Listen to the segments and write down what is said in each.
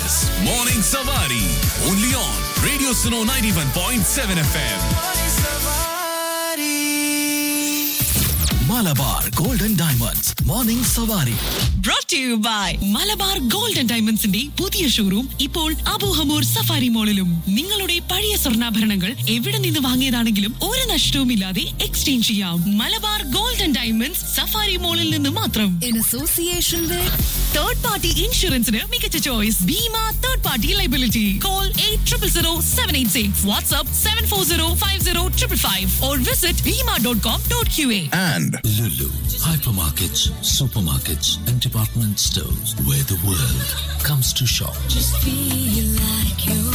is Morning Savari. Only on Radio Suno 91.7 FM. Malabar Golden Diamonds. Morning Savari. brought to you by Malabar gold and ഡയമണ്ട്സിന്റെ പുതിയ showroom ഇപ്പോൾ Abu Hamour safari മോളിലും നിങ്ങളുടെ പഴയ സ്വർണ്ണാഭരണങ്ങൾ എവിടെ നിന്ന് വാങ്ങിയതാണെങ്കിലും ഒരു നഷ്ടവുമില്ലാതെ എക്സ്ചേഞ്ച് ചെയ്യാം Malabar gold and diamonds safari മോളിൽ നിന്ന് മാത്രം in association with third party ഇൻഷുറൻസിന് മികച്ച choice Bhima third party liability call eight triple zero seven eight six WhatsApp seven four zero five zero triple five or visit Bhima dot com dot Q A And Lulu, hypermarkets, supermarkets, and department stores where the world comes to shop. feel like you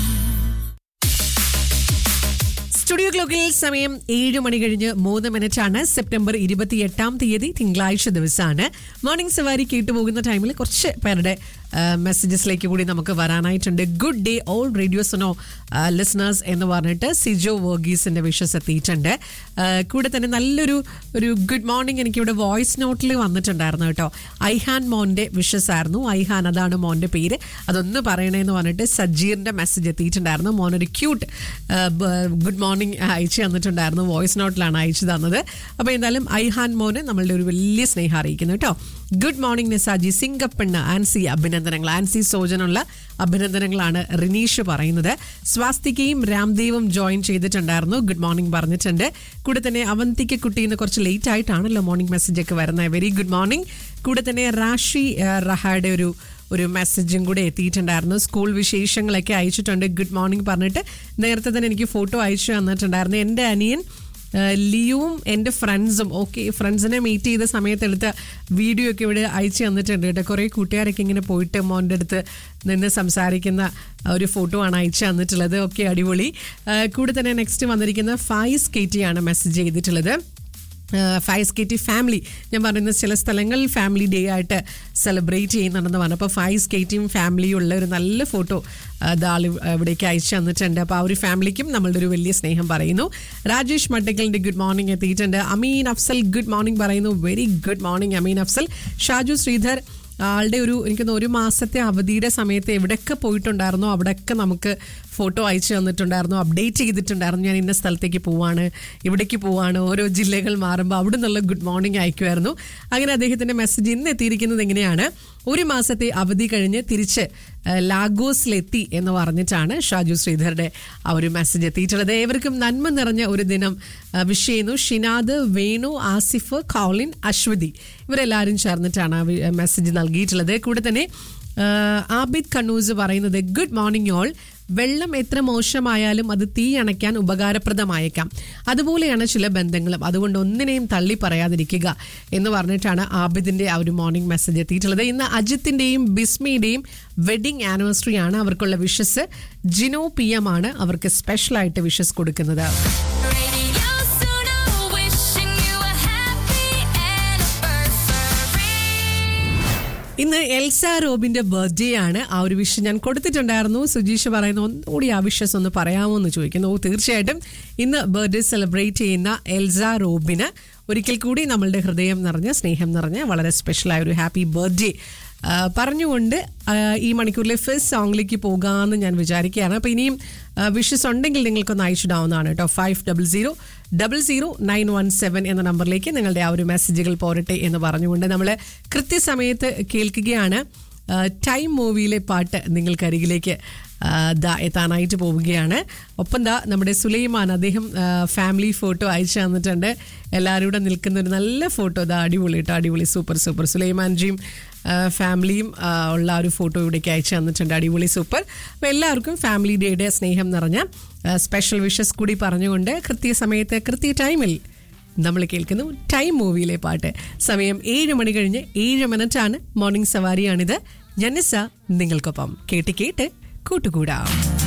studio ക്ലോക്കിൽ സമയം ഏഴ് മണി കഴിഞ്ഞ് മൂന്ന് minute ആണ് September ഇരുപത്തിയെട്ടാം തീയതി തിങ്കളാഴ്ച ദിവസമാണ് മോർണിംഗ് സവാരി കേട്ടുപോകുന്ന ടൈമിൽ കുറച്ച് പേരുടെ മെസ്സേജസിലേക്ക് കൂടി നമുക്ക് വരാനായിട്ടുണ്ട് ഗുഡ് ഡേ ഓൾ റേഡിയോസിനോ ലിസണേഴ്സ് എന്ന് പറഞ്ഞിട്ട് സിജോ വർഗീസിന്റെ വിഷസ് എത്തിയിട്ടുണ്ട് ആ, കൂടെ തന്നെ നല്ലൊരു ഒരു ഗുഡ് മോർണിംഗ് എനിക്കിവിടെ വോയിസ് നോട്ടിൽ വന്നിട്ടുണ്ടായിരുന്നു കേട്ടോ ഐഹാൻ മോന്റെ വിഷസ് ആയിരുന്നു ഐഹാൻ അതാണ് മോന്റെ പേര് അതൊന്ന് പറയണേന്ന് പറഞ്ഞിട്ട് സജീറിന്റെ മെസ്സേജ് എത്തിയിട്ടുണ്ടായിരുന്നു മോനൊരു ക്യൂട്ട് ഗുഡ് മോർണിംഗ് അയച്ചു തന്നിട്ടുണ്ടായിരുന്നു വോയിസ് നോട്ടിലാണ് അയച്ചു തന്നത് അപ്പോൾ എന്തായാലും ഐഹാൻ മോന് നമ്മളുടെ ഒരു വലിയ സ്നേഹം അറിയിക്കുന്നു കേട്ടോ ഗുഡ് മോർണിംഗ് നിസാജി സിംഗപ്പെണ്ണ് ആൻസി അഭിനന്ദനങ്ങൾ ആൻസി സോജനുള്ള അഭിനന്ദനങ്ങളാണ് റിനീഷ് പറയുന്നത് സ്വാസ്തികയും രാംദേവും ജോയിൻ ചെയ്തിട്ടുണ്ടായിരുന്നു ഗുഡ് മോർണിംഗ് പറഞ്ഞിട്ടുണ്ട് കൂടെ തന്നെ അവന്തിക്ക് കുട്ടീന്ന് കുറച്ച് ലേറ്റ് ആയിട്ടാണല്ലോ മോർണിംഗ് മെസ്സേജ് ഒക്കെ വരുന്നത് വെരി ഗുഡ് മോർണിംഗ് കൂടെ തന്നെ റാഷി ആ, റഹായുടെ ഒരു ഒരു മെസ്സേജും കൂടെ എത്തിയിട്ടുണ്ടായിരുന്നു സ്കൂൾ വിശേഷങ്ങളൊക്കെ അയച്ചിട്ടുണ്ട് ഗുഡ് മോർണിംഗ് പറഞ്ഞിട്ട് നേരത്തെ തന്നെ എനിക്ക് ഫോട്ടോ അയച്ചു തന്നിട്ടുണ്ടായിരുന്നു എൻ്റെ അനിയൻ ആ, ലിയുവും എൻ്റെ ഫ്രണ്ട്സും ഓക്കെ ഫ്രണ്ട്സിനെ മീറ്റ് ചെയ്ത സമയത്ത് എടുത്ത വീഡിയോ ഒക്കെ ഇവിടെ അയച്ചു തന്നിട്ടുണ്ട് കേട്ടോ കുറേ കൂട്ടുകാരൊക്കെ ഇങ്ങനെ പോയിട്ട് മോൻ്റെ അടുത്ത് നിന്ന് സംസാരിക്കുന്ന ഒരു ഫോട്ടോ ആണ് അയച്ചു തന്നിട്ടുള്ളത് ഓക്കെ അടിപൊളി ആ, കൂടെ തന്നെ നെക്സ്റ്റ് വന്നിരിക്കുന്ന ഫൈസ് കെറ്റിയാണ് മെസ്സേജ് ചെയ്തിട്ടുള്ളത് ഫൈസ് കെ ടി ഫാമിലി ഞാൻ പറയുന്നത് ചില സ്ഥലങ്ങളിൽ ഫാമിലി ഡേ ആയിട്ട് സെലിബ്രേറ്റ് ചെയ്യുന്നുണ്ടെന്ന് പറഞ്ഞു അപ്പോൾ ഫൈസ് കെ ടിയും ഫാമിലിയും ഉള്ള ഒരു നല്ല ഫോട്ടോ ആൾ ഇവിടേക്ക് അയച്ചു തന്നിട്ടുണ്ട് അപ്പോൾ ആ ഒരു ഫാമിലിക്കും നമ്മളുടെ ഒരു വലിയ സ്നേഹം പറയുന്നു രാജേഷ് മട്ടക്കലിൻ്റെ ഗുഡ് മോർണിംഗ് എത്തിയിട്ടുണ്ട് അമീൻ അഫ്സൽ ഗുഡ് മോർണിംഗ് പറയുന്നു very good morning Ameen Afsal Shaju Sreedhar ആളുടെ ഒരു എനിക്കൊന്ന് ഒരു മാസത്തെ അവധിയുടെ സമയത്ത് എവിടെയൊക്കെ പോയിട്ടുണ്ടായിരുന്നോ അവിടെയൊക്കെ നമുക്ക് ഫോട്ടോ അയച്ചു തന്നിട്ടുണ്ടായിരുന്നു അപ്ഡേറ്റ് ചെയ്തിട്ടുണ്ടായിരുന്നു ഞാൻ ഇന്ന സ്ഥലത്തേക്ക് പോവാണ് ഇവിടേക്ക് പോവാണ് ഓരോ ജില്ലകൾ മാറുമ്പോൾ അവിടെ നിന്നുള്ള ഗുഡ് മോർണിംഗ് അയക്കുമായിരുന്നു അങ്ങനെ അദ്ദേഹത്തിന്റെ മെസ്സേജ് ഇന്ന് എത്തിയിരിക്കുന്നത് എങ്ങനെയാണ് ഒരു മാസത്തെ അവധി കഴിഞ്ഞ് തിരിച്ച് ആ, ലാഗോസിലെത്തി എന്ന് പറഞ്ഞിട്ടാണ് ഷാജു ശ്രീധറുടെ ആ ഒരു മെസ്സേജ് എത്തിയിട്ടുള്ളത് ഏവർക്കും നന്മ നിറഞ്ഞ ഒരു ദിനം ആ, വിഷ് ചെയ്യുന്നു ഷിനാദ് വേണു ആസിഫ് കൗലിൻ അശ്വതി ഇവരെല്ലാവരും ചേർന്നിട്ടാണ് ആ വി- മെസ്സേജ് നൽകിയിട്ടുള്ളത് കൂടെ തന്നെ ആ, ആബിദ് കണ്ണൂസ് പറയുന്നത് ഗുഡ് മോർണിംഗ് ഓൾ വെള്ളം എത്ര മോശമായാലും അത് തീ അണയ്ക്കാൻ ഉപകാരപ്രദമായേക്കാം അതുപോലെയാണ് ചില ബന്ധങ്ങളും അതുകൊണ്ട് ഒന്നിനെയും തള്ളി പറയാതിരിക്കുക എന്ന് പറഞ്ഞിട്ടാണ് ആബിദിന്റെ ആ ഒരു മോർണിംഗ് മെസ്സേജ് എത്തിയിട്ടുള്ളത് ഇന്ന് അജിത്തിന്റെയും ബിസ്മിയുടെയും വെഡിങ് ആനിവേഴ്സറി ആണ് അവർക്കുള്ള വിഷസ് ജിനോ പി എം ആണ് അവർക്ക് സ്പെഷ്യലായിട്ട് വിഷസ് കൊടുക്കുന്നത് Radio Suno, wishing you a happy anniversary. ഇന്ന് എൽസ റോബിന്റെ ബർത്ത്ഡേ ആണ് ആ ഒരു വിഷ് ഞാൻ കൊടുത്തിട്ടുണ്ടായിരുന്നു സുജീഷ് പറയുന്നു ഒന്നുകൂടി ആ വിഷസ് ഒന്ന് പറയാമോ എന്ന് ചോദിക്കുന്നു ഓ തീർച്ചയായിട്ടും ഇന്ന് ബർത്ത്ഡേ സെലിബ്രേറ്റ് ചെയ്യുന്ന എൽസ റോബിന് ഒരിക്കൽ കൂടി നമ്മളുടെ ഹൃദയം നിറഞ്ഞ സ്നേഹം നിറഞ്ഞ വളരെ സ്പെഷ്യലായ ഒരു ഹാപ്പി ബർത്ത്ഡേ പറഞ്ഞുകൊണ്ട് ആ, ഈ മണിക്കൂറിലെ ഫസ്റ്റ് സോങ്ങിലേക്ക് പോകാമെന്ന് ഞാൻ വിചാരിക്കുകയാണ് അപ്പോൾ ഇനിയും വിഷസ് ഉണ്ടെങ്കിൽ നിങ്ങൾക്കൊന്ന് അയച്ചിടാവുന്നതാണ് കേട്ടോ five double zero double zero nine one seven എന്ന നമ്പറിലേക്ക് നിങ്ങളുടെ ആ ഒരു മെസ്സേജുകൾ പോരട്ടെ എന്ന് പറഞ്ഞുകൊണ്ട് നമ്മൾ കൃത്യസമയത്ത് കേൾക്കുകയാണ് ആ, ടൈം മൂവിയിലെ പാട്ട് നിങ്ങൾക്കരികിലേക്ക് ആ, ദാ എത്താനായിട്ട് പോവുകയാണ് ഒപ്പം ദാ നമ്മുടെ സുലൈമാൻ അദ്ദേഹം ആ, ഫാമിലി ഫോട്ടോ അയച്ചു തന്നിട്ടുണ്ട് എല്ലാവരും കൂടെ നിൽക്കുന്ന ഒരു നല്ല ഫോട്ടോ ദാ അടിപൊളി കേട്ടോ അടിപൊളി സൂപ്പർ സൂപ്പർ സുലൈമാൻജിയും ആ, ഫാമിലിയും ആ, ഉള്ള ആ ഒരു ഫോട്ടോ ഇവിടേക്ക് അയച്ചു തന്നിട്ടുണ്ട് അടിപൊളി സൂപ്പർ അപ്പോൾ എല്ലാവർക്കും ഫാമിലി ഡേയുടെ സ്നേഹം നിറഞ്ഞ ആ, സ്പെഷ്യൽ വിഷസ് കൂടി പറഞ്ഞുകൊണ്ട് കൃത്യസമയത്ത് കൃത്യ ടൈമിൽ നമ്മൾ കേൾക്കുന്നു ടൈം മൂവിയിലെ പാട്ട് സമയം ഏഴ് മണി കഴിഞ്ഞ് ഏഴ് മിനിറ്റാണ് മോർണിംഗ് സവാരിയാണിത് ജനസ നിങ്ങൾക്കൊപ്പം കേട്ട് കേട്ട് കൂട്ടുകൂടാം